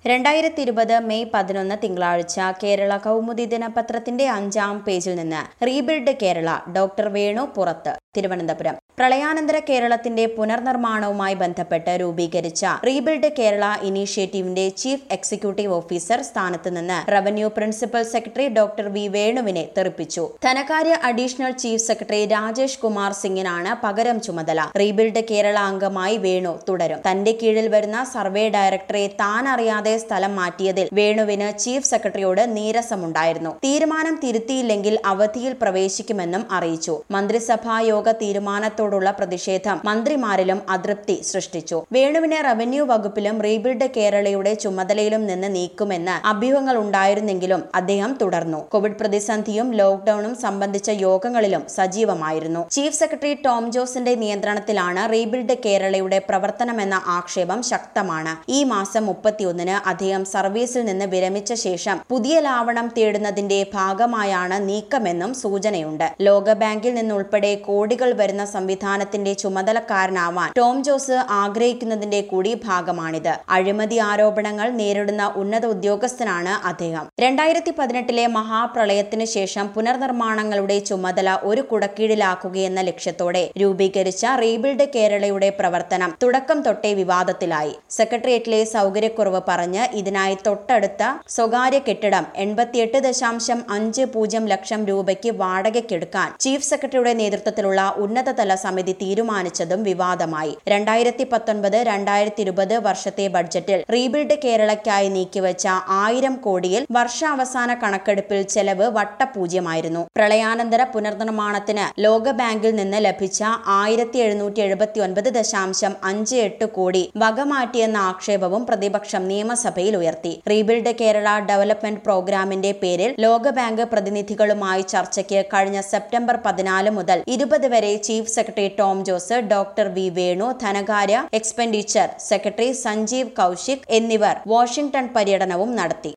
രണ്ടായിരത്തി ഇരുപത് മെയ് പതിനൊന്ന് തിങ്കളാഴ്ച കേരള കൗമുദി ദിനപത്രത്തിന്റെ അഞ്ചാം പേജിൽ നിന്ന് റീബിൽഡ് കേരള ഡോക്ടർ വേണു പുറത്ത് തിരുവനന്തപുരം പ്രളയാനന്തര കേരളത്തിന്റെ പുനർനിർമ്മാണവുമായി ബന്ധപ്പെട്ട് രൂപീകരിച്ച റീബിൽഡ് കേരള ഇനീഷ്യേറ്റീവിന്റെ ചീഫ് എക്സിക്യൂട്ടീവ് ഓഫീസർ സ്ഥാനത്ത് നിന്ന് revenue principal secretary doctor V വേണുവിനെ തെറിപ്പിച്ചു ധനകാര്യ additional chief secretary Rajesh Kumar സിംഗിനാണ് പകരം ചുമതല റീബിൽഡ് കേരള അംഗമായി വേണു തുടരും തന്റെ കീഴിൽ വരുന്ന സർവേ ഡയറക്ടറെ താൻ അറിയാതെ സ്ഥലം മാറ്റിയതിൽ വേണുവിന് ചീഫ് സെക്രട്ടറിയോട് നീരസമുണ്ടായിരുന്നു തീരുമാനം തിരുത്തിയില്ലെങ്കിൽ അവധിയിൽ പ്രവേശിക്കുമെന്നും അറിയിച്ചു മന്ത്രിസഭാ യോഗ തീരുമാനത്തോടുള്ള പ്രതിഷേധം മന്ത്രിമാരിലും അതൃപ്തി സൃഷ്ടിച്ചു വേണുവിനെ റവന്യൂ വകുപ്പിലും റീബിൽഡ് കേരളയുടെ ചുമതലയിലും നിന്ന് നീക്കുമെന്ന് അഭ്യൂഹങ്ങൾ ഉണ്ടായിരുന്നെങ്കിലും അദ്ദേഹം തുടർന്നു കോവിഡ് പ്രതിസന്ധിയും ലോക്ഡൌണും സംബന്ധിച്ച യോഗങ്ങളിലും സജീവമായിരുന്നു ചീഫ് സെക്രട്ടറി ടോം ജോസിന്റെ നിയന്ത്രണത്തിലാണ് റീബിൽഡ് കേരളയുടെ പ്രവർത്തനമെന്ന ആക്ഷേപം ശക്തമാണ് ഈ മാസം മുപ്പത്തിയൊന്നിന് അദ്ദേഹം സർവീസിൽ നിന്ന് വിരമിച്ച ശേഷം പുതിയ ലാവണം തേടുന്നതിന്റെ ഭാഗമായാണ് നീക്കമെന്നും സൂചനയുണ്ട് ലോകബാങ്കിൽ നിന്നുൾപ്പെടെ കോടികൾ വരുന്ന സംവിധാനത്തിന്റെ ചുമതലക്കാരനാവാൻ ടോം ജോസ് ആഗ്രഹിക്കുന്നതിന്റെ കൂടി ഭാഗമാണിത് അഴിമതി ആരോപണങ്ങൾ നേരിടുന്ന ഉന്നത ഉദ്യോഗസ്ഥനാണ് അദ്ദേഹം രണ്ടായിരത്തി പതിനെട്ടിലെ മഹാപ്രളയത്തിന് ശേഷം പുനർനിർമ്മാണങ്ങളുടെ ചുമതല ഒരു കുടക്കീഴിലാക്കുകയെന്ന ലക്ഷ്യത്തോടെ രൂപീകരിച്ച റീബിൽഡ് കേരളയുടെ പ്രവർത്തനം തുടക്കം തൊട്ടേ വിവാദത്തിലായി സെക്രട്ടേറിയറ്റിലെ സൗകര്യക്കുറവ് പറഞ്ഞ് ഇതിനായി തൊട്ടടുത്ത സ്വകാര്യ കെട്ടിടം എൺപത്തിയെട്ട് ദശാംശം അഞ്ച് പൂജ്യം ലക്ഷം രൂപയ്ക്ക് വാടകയ്ക്കെടുക്കാൻ ചീഫ് സെക്രട്ടറിയുടെ നേതൃത്വത്തിലുള്ള ഉന്നതതല സമിതി തീരുമാനിച്ചതും വിവാദമായി രണ്ടായിരത്തി പത്തൊൻപത് രണ്ടായിരത്തി ഇരുപത് വർഷത്തെ ബഡ്ജറ്റിൽ റീബിൽഡ് കേരളയ്ക്കായി നീക്കിവച്ച ആയിരം കോടിയിൽ വർഷാവസാന കണക്കെടുപ്പിൽ ചെലവ് വട്ടപൂജ്യമായിരുന്നു പ്രളയാനന്തര പുനർനിർമ്മാണത്തിന് ലോകബാങ്കിൽ നിന്ന് ലഭിച്ച ആയിരത്തി എഴുന്നൂറ്റി എഴുപത്തി ഒൻപത് ദശാംശം അഞ്ച് എട്ട് കോടി വകമാറ്റിയെന്ന ആക്ഷേപവും പ്രതിപക്ഷം നിയമസഭയിൽ ഉയർത്തി റീബിൽഡ് കേരള ഡെവലപ്മെന്റ് പ്രോഗ്രാമിന്റെ പേരിൽ ലോകബാങ്ക് പ്രതിനിധികളുമായി ചർച്ചയ്ക്ക് കഴിഞ്ഞ സെപ്റ്റംബർ പതിനാല് മുതൽ ഇരുപത് വരെ chief secretary Tom Jose doctor V Venu ധനകാര്യ എക്സ്പെൻഡിച്ചർ സെക്രട്ടറി സഞ്ജീവ് കൌശിക് എന്നിവർ വാഷിംഗ്ടൺ പര്യടനവും നടത്തി